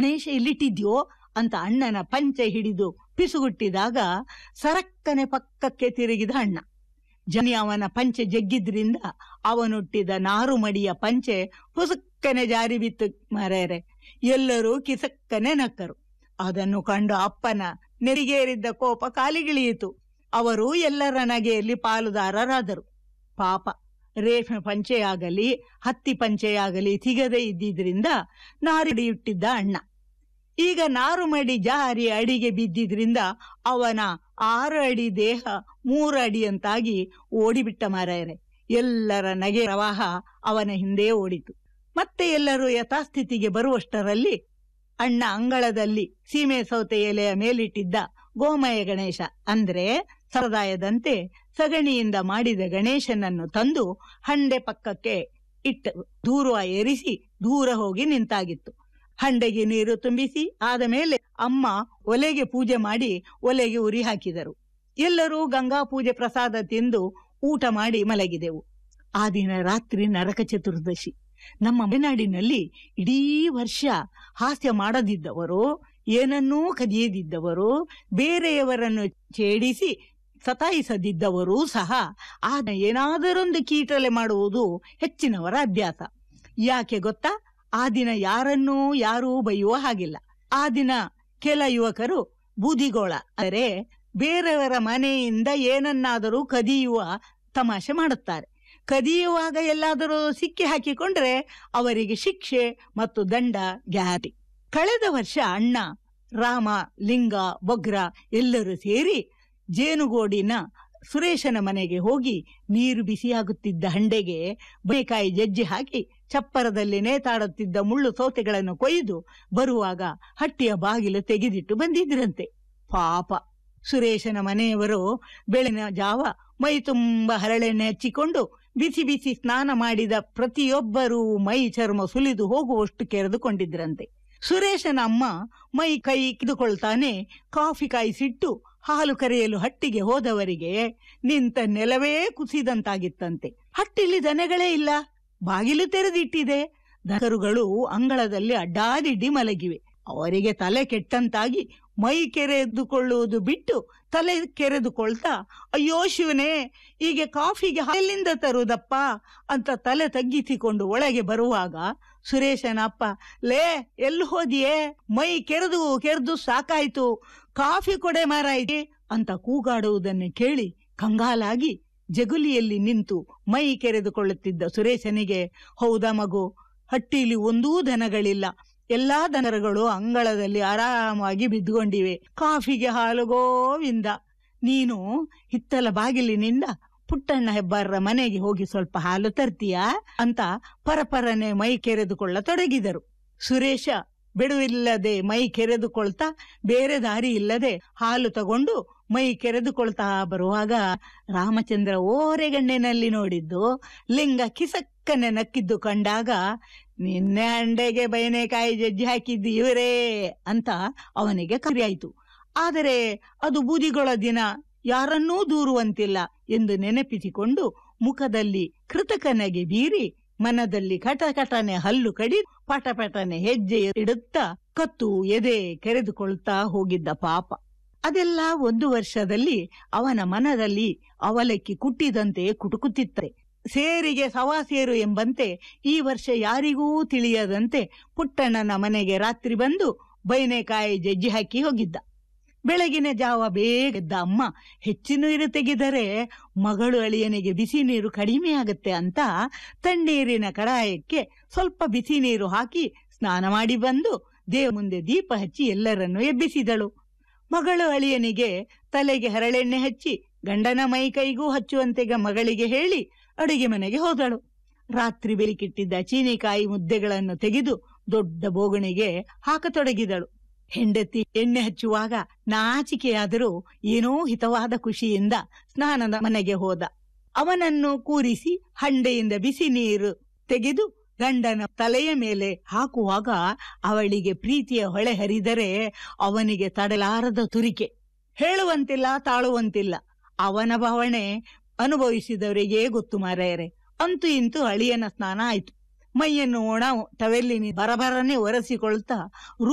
ಗಣೇಶ ಎಲ್ಲಿಟ್ಟಿದ್ಯೋ ಅಂತ ಅಣ್ಣನ ಪಂಚೆ ಹಿಡಿದು ಪಿಸುಗುಟ್ಟಿದಾಗ ಸರಕ್ಕನೆ ಪಕ್ಕಕ್ಕೆ ತಿರುಗಿದ ಅಣ್ಣ ಜನಿ ಅವನ ಪಂಚೆ ಜಗ್ಗಿದ್ರಿಂದ ಅವನುಟ್ಟಿದ ನಾರು ಮಡಿಯ ಪಂಚೆ ಪುಸುಕ್ಕನೆ ಜಾರಿ ಬಿತ್ತು ಮರೆಯರೆ ಎಲ್ಲರೂ ಕಿಸಕ್ಕನೆ ನಕ್ಕರು ಅದನ್ನು ಕಂಡು ಅಪ್ಪನ ನೆರಿಗೇರಿದ್ದ ಕೋಪ ಕಾಲಿಗಿಳಿಯಿತು ಅವರು ಎಲ್ಲರ ನಗೆಯಲ್ಲಿ ಪಾಲುದಾರರಾದರು ಪಾಪ ರೇಷ್ಮೆ ಪಂಚೆಯಾಗಲಿ ಹತ್ತಿ ಪಂಚೆಯಾಗಲಿ ಸಿಗದೇ ಇದ್ದಿದ್ರಿಂದ ನಾರಿಡಿಯುಟ್ಟಿದ್ದ ಅಣ್ಣ ಈಗ ನಾರು ಮಡಿ ಜಾರಿ ಅಡಿಗೆ ಬಿದ್ದಿದ್ರಿಂದ ಅವನ ಆರು ಅಡಿ ದೇಹ ಮೂರು ಅಡಿಯಂತಾಗಿ ಓಡಿಬಿಟ್ಟ ಮಾರಾಯರೆ ಎಲ್ಲರ ನಗೆ ಪ್ರವಾಹ ಅವನ ಹಿಂದೆ ಓಡಿತು ಮತ್ತೆ ಎಲ್ಲರೂ ಯಥಾಸ್ಥಿತಿಗೆ ಬರುವಷ್ಟರಲ್ಲಿ ಅಣ್ಣ ಅಂಗಳದಲ್ಲಿ ಸೀಮೆ ಸೌತೆ ಎಲೆಯ ಮೇಲಿಟ್ಟಿದ್ದ ಗೋಮಯ ಗಣೇಶ ಅಂದ್ರೆ ಸಂಪ್ರದಾಯದಂತೆ ಸಗಣಿಯಿಂದ ಮಾಡಿದ ಗಣೇಶನನ್ನು ತಂದು ಹಂಡೆ ಪಕ್ಕಕ್ಕೆ ಇಟ್ಟು ದೂರ ಏರಿಸಿ ದೂರ ಹೋಗಿ ನಿಂತಾಗಿತ್ತು ಹಂಡೆಗೆ ನೀರು ತುಂಬಿಸಿ ಆದ ಮೇಲೆ ಅಮ್ಮ ಒಲೆಗೆ ಪೂಜೆ ಮಾಡಿ ಒಲೆಗೆ ಉರಿ ಹಾಕಿದರು ಎಲ್ಲರೂ ಗಂಗಾ ಪೂಜೆ ಪ್ರಸಾದ ತಿಂದು ಊಟ ಮಾಡಿ ಮಲಗಿದೆವು ಆ ದಿನ ರಾತ್ರಿ ನರಕ ಚತುರ್ದಶಿ ನಮ್ಮ ಮಲೆನಾಡಿನಲ್ಲಿ ಇಡೀ ವರ್ಷ ಹಾಸ್ಯ ಮಾಡದಿದ್ದವರು ಏನನ್ನೂ ಕದಿಯದಿದ್ದವರು ಬೇರೆಯವರನ್ನು ಛೇಡಿಸಿ ಸತಾಯಿಸದಿದ್ದವರೂ ಸಹ ಆ ಏನಾದರೊಂದು ಕೀಟಲೆ ಮಾಡುವುದು ಹೆಚ್ಚಿನವರ ಅಭ್ಯಾಸ ಯಾಕೆ ಗೊತ್ತಾ ಆ ದಿನ ಯಾರನ್ನೂ ಯಾರೂ ಬೈಯುವ ಹಾಗಿಲ್ಲ ಆ ದಿನ ಕೆಲ ಯುವಕರು ಬೂದಿಗೋಳ ಅಂದರೆ ಬೇರೆಯವರ ಮನೆಯಿಂದ ಏನನ್ನಾದರೂ ಕದಿಯುವ ತಮಾಷೆ ಮಾಡುತ್ತಾರೆ ಕದಿಯುವಾಗ ಎಲ್ಲಾದರೂ ಸಿಕ್ಕಿ ಹಾಕಿಕೊಂಡ್ರೆ ಅವರಿಗೆ ಶಿಕ್ಷೆ ಮತ್ತು ದಂಡ ಗ್ಯಾರಂಟಿ ಕಳೆದ ವರ್ಷ ಅಣ್ಣ ರಾಮ ಲಿಂಗ ಬೊಗ್ರ ಎಲ್ಲರೂ ಸೇರಿ ಜೇನುಗೋಡಿನ ಸುರೇಶನ ಮನೆಗೆ ಹೋಗಿ ನೀರು ಬಿಸಿಯಾಗುತ್ತಿದ್ದ ಹಂಡೆಗೆ ಬೇಕಾಯಿ ಜಜ್ಜಿ ಹಾಕಿ ಚಪ್ಪರದಲ್ಲಿ ನೇತಾಡುತ್ತಿದ್ದ ಮುಳ್ಳು ಸೌತೆಗಳನ್ನು ಕೊಯ್ದು ಬರುವಾಗ ಹಟ್ಟಿಯ ಬಾಗಿಲು ತೆಗೆದಿಟ್ಟು ಬಂದಿದ್ರಂತೆ ಪಾಪ ಸುರೇಶನ ಮನೆಯವರು ಬೆಳಗಿನ ಜಾವ ಮೈ ತುಂಬ ಹರಳೆಣ್ಣೆ ಹಚ್ಚಿಕೊಂಡು ಬಿಸಿ ಬಿಸಿ ಸ್ನಾನ ಮಾಡಿದ ಪ್ರತಿಯೊಬ್ಬರೂ ಮೈ ಚರ್ಮ ಸುಲಿದು ಹೋಗುವಷ್ಟು ಕೆರೆದುಕೊಂಡಿದ್ರಂತೆ ಸುರೇಶನ ಅಮ್ಮ ಮೈ ಕೈ ಕಿದುಕೊಳ್ತಾನೆ ಕಾಫಿ ಕಾಯಿಸಿಟ್ಟು ಹಾಲು ಕರೆಯಲು ಹಟ್ಟಿಗೆ ಹೋದವರಿಗೆ ನಿಂತ ನೆಲವೇ ಕುಸಿದಂತಾಗಿತ್ತಂತೆ ಹಟ್ಟಿಲಿ ದನಗಳೇ ಇಲ್ಲ ಬಾಗಿಲು ತೆರೆದಿಟ್ಟಿದೆ ದನಕರುಗಳು ಅಂಗಳದಲ್ಲಿ ಅಡ್ಡಾದಿಡ್ಡಿ ಮಲಗಿವೆ ಅವರಿಗೆ ತಲೆ ಕೆಟ್ಟಂತಾಗಿ ಮೈ ಕೆರೆದುಕೊಳ್ಳುವುದು ಬಿಟ್ಟು ತಲೆ ಕೆರೆದುಕೊಳ್ತಾ ಅಯ್ಯೋ ಶಿವನೇ ಈಗ ಕಾಫಿಗೆ ಎಲ್ಲಿಂದ ತರುವುದಪ್ಪ ಅಂತ ತಲೆ ತಗ್ಗಿಸಿಕೊಂಡು ಒಳಗೆ ಬರುವಾಗ ಸುರೇಶನ ಅಪ್ಪ ಲೇ ಎಲ್ಲಿ ಹೋದಿಯೇ ಮೈ ಕೆರೆದು ಕೆರೆದು ಸಾಕಾಯ್ತು ಕಾಫಿ ಕೊಡೆ ಮಾರಾಯ್ತಿ ಅಂತ ಕೂಗಾಡುವುದನ್ನು ಕೇಳಿ ಕಂಗಾಲಾಗಿ ಜಗುಲಿಯಲ್ಲಿ ನಿಂತು ಮೈ ಕೆರೆದುಕೊಳ್ಳುತ್ತಿದ್ದ ಸುರೇಶನಿಗೆ ಹೌದಾ ಮಗು ಹಟ್ಟಿಲಿ ಒಂದೂ ದನಗಳಿಲ್ಲ ಎಲ್ಲಾ ದನಗಳು ಅಂಗಳದಲ್ಲಿ ಆರಾಮಾಗಿ ಬಿದ್ದುಕೊಂಡಿವೆ ಕಾಫಿಗೆ ಹಾಲು ಗೋವಿಂದ ನೀನು ಹಿತ್ತಲ ಬಾಗಿಲಿನಿಂದ ಪುಟ್ಟಣ್ಣ ಹೆಬ್ಬಾರರ ಮನೆಗೆ ಹೋಗಿ ಸ್ವಲ್ಪ ಹಾಲು ತರ್ತೀಯಾ ಅಂತ ಪರಪರನೆ ಮೈ ಕೆರೆದುಕೊಳ್ಳತೊಡಗಿದರು ಸುರೇಶ ಬಿಡುವಿಲ್ಲದೆ ಮೈ ಕೆರೆದುಕೊಳ್ತಾ ಬೇರೆ ದಾರಿ ಇಲ್ಲದೆ ಹಾಲು ತಗೊಂಡು ಮೈ ಕೆರೆದುಕೊಳ್ತಾ ಬರುವಾಗ ರಾಮಚಂದ್ರ ಓರೆಗಣ್ಣಿನಲ್ಲಿ ನೋಡಿದ್ದು ಲಿಂಗ ಕಿಸಕ್ಕನೆ ನಕ್ಕಿದ್ದು ಕಂಡಾಗ ನಿನ್ನೆ ಅಂಡೆಗೆ ಬೈನೆಕಾಯಿ ಜಜ್ಜಿ ಹಾಕಿದ್ದು ಇವರೇ ಅಂತ ಅವನಿಗೆ ಕರಿಯಾಯಿತು ಆದರೆ ಅದು ಬೂದಿಗೊಳ ದಿನ ಯಾರನ್ನೂ ದೂರುವಂತಿಲ್ಲ ಎಂದು ನೆನಪಿಸಿಕೊಂಡು ಮುಖದಲ್ಲಿ ಕೃತಕನೆಗೆ ಬೀರಿ ಮನದಲ್ಲಿ ಕಟಕಟನೆ ಹಲ್ಲು ಕಡಿ ಪಟಪಟನೆ ಹೆಜ್ಜೆ ಇಡುತ್ತಾ ಕತ್ತು ಎದೆ ಕೆರೆದುಕೊಳ್ತಾ ಹೋಗಿದ್ದ ಪಾಪ ಅದೆಲ್ಲ ಒಂದು ವರ್ಷದಲ್ಲಿ ಅವನ ಮನದಲ್ಲಿ ಅವಲಕ್ಕಿ ಕುಟ್ಟಿದಂತೆ ಕುಟುಕುತ್ತಿತ್ತರೆ ಸೇರಿಗೆ ಸವಾಸೇರು ಎಂಬಂತೆ ಈ ವರ್ಷ ಯಾರಿಗೂ ತಿಳಿಯದಂತೆ ಪುಟ್ಟಣ್ಣನ ಮನೆಗೆ ರಾತ್ರಿ ಬಂದು ಬೈನೆಕಾಯಿ ಜಜ್ಜಿ ಹಾಕಿ ಹೋಗಿದ್ದ ಬೆಳಗಿನ ಜಾವ ಬೇಗ ಎದ್ದ ಅಮ್ಮ ಹೆಚ್ಚು ನೀರು ತೆಗೆದರೆ ಮಗಳು ಅಳಿಯನಿಗೆ ಬಿಸಿ ನೀರು ಕಡಿಮೆ ಆಗುತ್ತೆ ಅಂತ ತಣ್ಣೀರಿನ ಕಡಾಯಕ್ಕೆ ಸ್ವಲ್ಪ ಬಿಸಿ ನೀರು ಹಾಕಿ ಸ್ನಾನ ಮಾಡಿ ಬಂದು ದೇವ ಮುಂದೆ ದೀಪ ಹಚ್ಚಿ ಎಲ್ಲರನ್ನು ಎಬ್ಬಿಸಿದಳು ಮಗಳು ಅಳಿಯನಿಗೆ ತಲೆಗೆ ಹರಳೆಣ್ಣೆ ಹಚ್ಚಿ ಗಂಡನ ಮೈ ಕೈಗೂ ಹಚ್ಚುವಂತೆ ಮಗಳಿಗೆ ಹೇಳಿ ಅಡುಗೆ ಮನೆಗೆ ಹೋದಳು ರಾತ್ರಿ ಬೆಲಿಕಿಟ್ಟಿದ್ದ ಚೀನಿಕಾಯಿ ಮುದ್ದೆಗಳನ್ನು ತೆಗೆದು ದೊಡ್ಡ ಬೋಗಣಿಗೆ ಹಾಕತೊಡಗಿದಳು ಹೆಂಡತಿ ಎಣ್ಣೆ ಹಚ್ಚುವಾಗ ನಾಚಿಕೆಯಾದರೂ ಏನೋ ಹಿತವಾದ ಖುಷಿಯಿಂದ ಸ್ನಾನದ ಮನೆಗೆ ಹೋದ ಅವನನ್ನು ಕೂರಿಸಿ ಹಂಡೆಯಿಂದ ಬಿಸಿ ನೀರು ತೆಗೆದು ಗಂಡನ ತಲೆಯ ಮೇಲೆ ಹಾಕುವಾಗ ಅವಳಿಗೆ ಪ್ರೀತಿಯ ಹೊಳೆ ಹರಿದರೆ ಅವನಿಗೆ ತಡಲಾರದ ತುರಿಕೆ ಹೇಳುವಂತಿಲ್ಲ ತಾಳುವಂತಿಲ್ಲ ಅವನ ಭಾವನೆ ಅನುಭವಿಸಿದವರಿಗೇ ಗೊತ್ತು ಮಾರಾಯರೆ ಅಂತೂ ಇಂತೂ ಅಳಿಯನ ಸ್ನಾನ ಆಯ್ತು ಮೈಯನ್ನು ಒಣ ಟವೆಲ್ಲಿನಿ ಬರಬರನೆ ಒರೆಸಿಕೊಳ್ತಾ